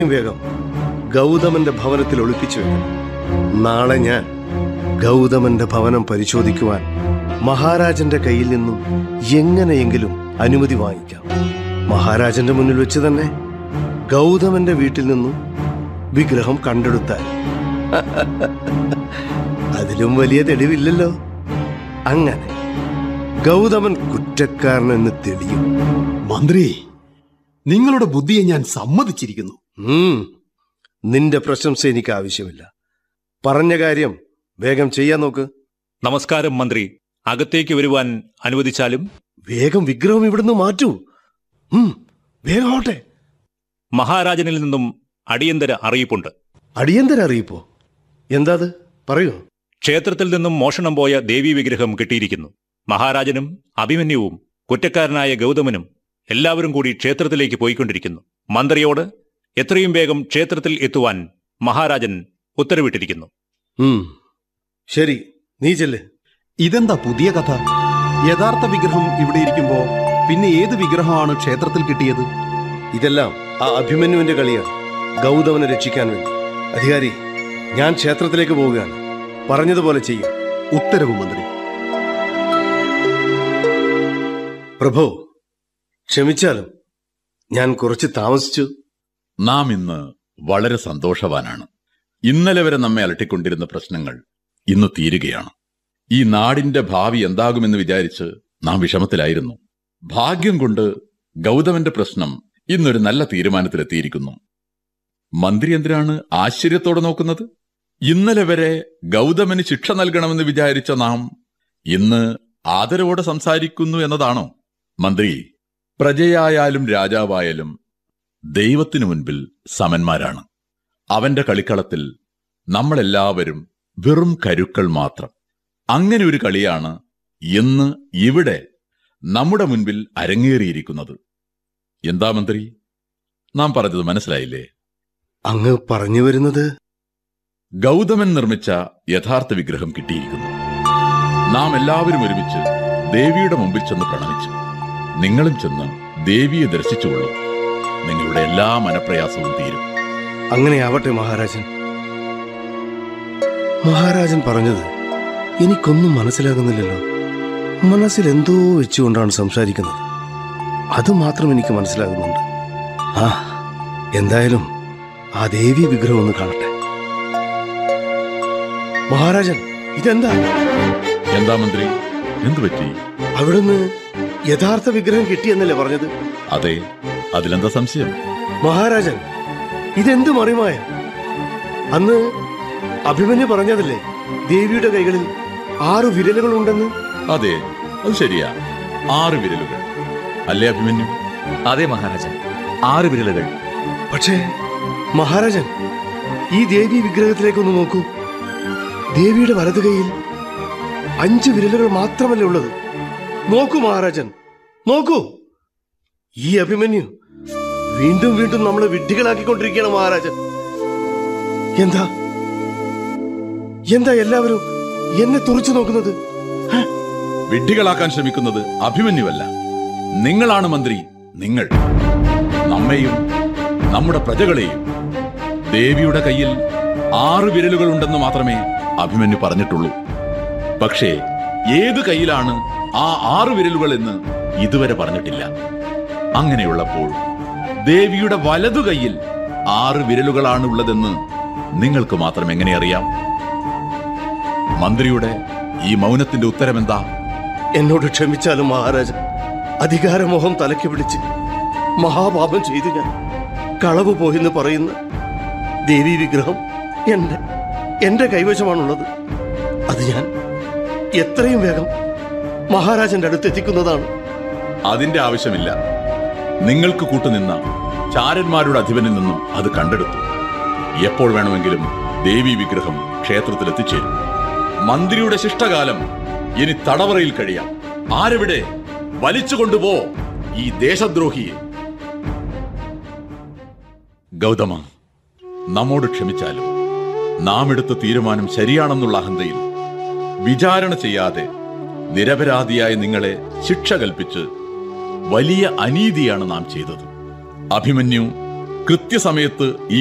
വേഗം ഗൗതമന്റെ ഭവനത്തിൽ ഒളിപ്പിച്ചു വെക്കണം നാളെ ഞാൻ ഗൗതമന്റെ ഭവനം പരിശോധിക്കുവാൻ മഹാരാജന്റെ കയ്യിൽ നിന്നും എങ്ങനെയെങ്കിലും അനുമതി വാങ്ങിക്കാം മഹാരാജന്റെ മുന്നിൽ വെച്ച് തന്നെ ഗൗതമന്റെ വീട്ടിൽ നിന്നും വിഗ്രഹം കണ്ടെടുത്താൽ അതിലും വലിയ തെളിവില്ലല്ലോ അങ്ങനെ ഗൗതമൻ കുറ്റക്കാരനെന്ന് തെളിയും മന്ത്രി നിങ്ങളുടെ ബുദ്ധിയെ ഞാൻ സമ്മതിച്ചിരിക്കുന്നു ഉം. നിന്റെ പ്രശംസ എനിക്ക് ആവശ്യമില്ല പറഞ്ഞ കാര്യം വേഗം ചെയ്യാൻ നോക്ക് നമസ്കാരം മന്ത്രി അകത്തേക്ക് വരുവാൻ അനുവദിച്ചാലും വേഗം വിഗ്രഹം ഇവിടുന്ന് മാറ്റൂ ഉം, വേഗം ആവട്ടെ മഹാരാജനിൽ നിന്നും അടിയന്തര അറിയിപ്പുണ്ട് അടിയന്തര അറിയിപ്പോ എന്താ അത് പറയൂ ക്ഷേത്രത്തിൽ നിന്നും മോഷണം പോയ ദേവീ വിഗ്രഹം കിട്ടിയിരിക്കുന്നു മഹാരാജനും അഭിമന്യുവും കുറ്റക്കാരനായ ഗൗതമനും എല്ലാവരും കൂടി ക്ഷേത്രത്തിലേക്ക് പോയിക്കൊണ്ടിരിക്കുന്നു മന്ത്രിയോട് എത്രയും വേഗം ക്ഷേത്രത്തിൽ എത്തുവാൻ മഹാരാജൻ ഉത്തരവിട്ടിരിക്കുന്നു ഉം. ശരി നീ ചെല്ല് ഇതെന്താ പുതിയ കഥ യഥാർത്ഥ വിഗ്രഹം ഇവിടെ ഇരിക്കുമ്പോ പിന്നെ ഏത് വിഗ്രഹമാണ് ക്ഷേത്രത്തിൽ കിട്ടിയത് ഇതെല്ലാം ആ അഭിമന്യുവിന്റെ കളിയാണ് ഗൗതമനെ രക്ഷിക്കാൻ വേണ്ടി അധികാരി ഞാൻ ക്ഷേത്രത്തിലേക്ക് പോവുകയാണ് പറഞ്ഞതുപോലെ ചെയ്യും ഉത്തരവ് മന്ത്രി പ്രഭു ക്ഷമിച്ചാലും ഞാൻ കുറച്ച് താമസിച്ചു നാം ഇന്ന് വളരെ സന്തോഷവാനാണ് ഇന്നലെ വരെ നമ്മെ അലട്ടിക്കൊണ്ടിരുന്ന പ്രശ്നങ്ങൾ ഇന്ന് തീരുകയാണ് ഈ നാടിന്റെ ഭാവി എന്താകുമെന്ന് വിചാരിച്ച് നാം വിഷമത്തിലായിരുന്നു ഭാഗ്യം കൊണ്ട് ഗൗതമന്റെ പ്രശ്നം ഇന്നൊരു നല്ല തീരുമാനത്തിലെത്തിയിരിക്കുന്നു മന്ത്രി എന്തിനാണ് ആശ്ചര്യത്തോടെ നോക്കുന്നത് ഇന്നലെ വരെ ഗൗതമന് ശിക്ഷ നൽകണമെന്ന് വിചാരിച്ച നാം ഇന്ന് ആദരവോടെ സംസാരിക്കുന്നു എന്നതാണോ മന്ത്രി പ്രജയായാലും രാജാവായാലും ദൈവത്തിനു മുൻപിൽ സമന്മാരാണ് അവന്റെ കളിക്കളത്തിൽ നമ്മളെല്ലാവരും വെറും കരുക്കൾ മാത്രം അങ്ങനെ ഒരു കളിയാണ് ഇന്ന് ഇവിടെ നമ്മുടെ മുൻപിൽ അരങ്ങേറിയിരിക്കുന്നത് എന്താ മന്ത്രി നാം പറഞ്ഞത് മനസ്സിലായില്ലേ അങ്ങ് പറഞ്ഞു വരുന്നത് ഗൗതമൻ നിർമ്മിച്ച യഥാർത്ഥ വിഗ്രഹം കിട്ടിയിരിക്കുന്നു നാം എല്ലാവരും ഒരുമിച്ച് ദേവിയുടെ മുമ്പിൽ ചെന്ന് പ്രണമിച്ചു നിങ്ങളും ചെന്ന് ദേവിയെ ദർശിച്ചുകൊള്ളൂ നിങ്ങളുടെ എല്ലാ മനപ്രയാസവും തീരും അങ്ങനെയാവട്ടെ മഹാരാജൻ മഹാരാജൻ പറഞ്ഞത് എനിക്കൊന്നും മനസ്സിലാകുന്നില്ലല്ലോ മനസ്സിൽ എന്തോ വെച്ചുകൊണ്ടാണ് സംസാരിക്കുന്നത് അത് മാത്രം എനിക്ക് മനസ്സിലാകുന്നുണ്ട് ആ എന്തായാലും ആ ദേവി വിഗ്രഹം ഒന്ന് കാണട്ടെ മഹാരാജൻ ഇതെന്താ എന്താ മന്ത്രി എന്തു പറ്റി അവിടുന്ന് യഥാർത്ഥ വിഗ്രഹം കിട്ടിയെന്നല്ലേ പറഞ്ഞത് അതെ അതിലെന്താ സംശയം മഹാരാജൻ ഇതെന്ത് മറിമായ അന്ന് അഭിമന്യു പറഞ്ഞതല്ലേ ദേവിയുടെ കൈകളിൽ ആറ് വിരലുകൾ ഉണ്ടെന്ന് അതെ അത് ശരിയാ ആറ് വിരലുകൾ അല്ലേ അഭിമന്യു അതെ മഹാരാജൻ ആറ് വിരലുകൾ പക്ഷേ മഹാരാജൻ ഈ ദേവി വിഗ്രഹത്തിലേക്കൊന്ന് നോക്കൂ ദേവിയുടെ വലത് കൈയിൽ അഞ്ച് വിരലുകൾ മാത്രമല്ലേ ഉള്ളത് നോക്കൂ മഹാരാജൻ നോക്കൂ ഈ അഭിമന്യു വീണ്ടും വീണ്ടും നമ്മളെ വിഡ്ഢികളാക്കിക്കൊണ്ടിരിക്കുകയാണ് മഹാരാജൻ എന്താ എന്താ എല്ലാവരും എന്നെ തുറച്ചു നോക്കുന്നത് വിഡ്ഢികളാക്കാൻ ശ്രമിക്കുന്നത് അഭിമന്യുവല്ല നിങ്ങളാണ് മന്ത്രി നിങ്ങൾ നമ്മെയും നമ്മുടെ പ്രജകളെയും ദേവിയുടെ കയ്യിൽ ആറ് വിരലുകൾ ഉണ്ടെന്ന് മാത്രമേ അഭിമന്യു പറഞ്ഞിട്ടുള്ളൂ പക്ഷേ ഏത് കയ്യിലാണ് ആ ആറ് വിരലുകൾ എന്ന് ഇതുവരെ പറഞ്ഞിട്ടില്ല അങ്ങനെയുള്ളപ്പോൾ ദേവിയുടെ വലതു കൈയിൽ ആറ് വിരലുകളാണ് ഉള്ളതെന്ന് നിങ്ങൾക്ക് മാത്രം എങ്ങനെ അറിയാം മന്ത്രിയുടെ ഈ മൗനത്തിന്റെ ഉത്തരമെന്താ എന്നോട് ക്ഷമിച്ചാലും മഹാരാജൻ അധികാരമോഹം തലയ്ക്ക് പിടിച്ച് മഹാപാപം ചെയ്തു ഞാൻ കളവ് പോയെന്ന് പറയുന്ന ദേവി വിഗ്രഹം എന്റെ എന്റെ കൈവശമാണുള്ളത് അത് ഞാൻ എത്രയും വേഗം മഹാരാജന്റെ അടുത്ത് എത്തിക്കുന്നതാണ് അതിന്റെ ആവശ്യമില്ല നിങ്ങൾക്ക് കൂട്ടുനിന്ന ചാരന്മാരുടെ അധിപനിൽ നിന്നും അത് കണ്ടെടുത്തു എപ്പോൾ വേണമെങ്കിലും ദേവി വിഗ്രഹം ക്ഷേത്രത്തിൽ എത്തിച്ചേരും മന്ത്രിയുടെ ശിഷ്ടകാലം ഇനി തടവറയിൽ കഴിയാം ആരെവിടെ വലിച്ചു കൊണ്ടുപോ ഈ ദേശദ്രോഹിയെ ഗൗതമ നമ്മോട് ക്ഷമിച്ചാലും നാം എടുത്ത തീരുമാനം ശരിയാണെന്നുള്ള അഹന്തയിൽ വിചാരണ ചെയ്യാതെ നിരപരാധിയായ നിങ്ങളെ ശിക്ഷ കൽപ്പിച്ച് വലിയ അനീതിയാണ് നാം ചെയ്തത് അഭിമന്യു കൃത്യസമയത്ത് ഈ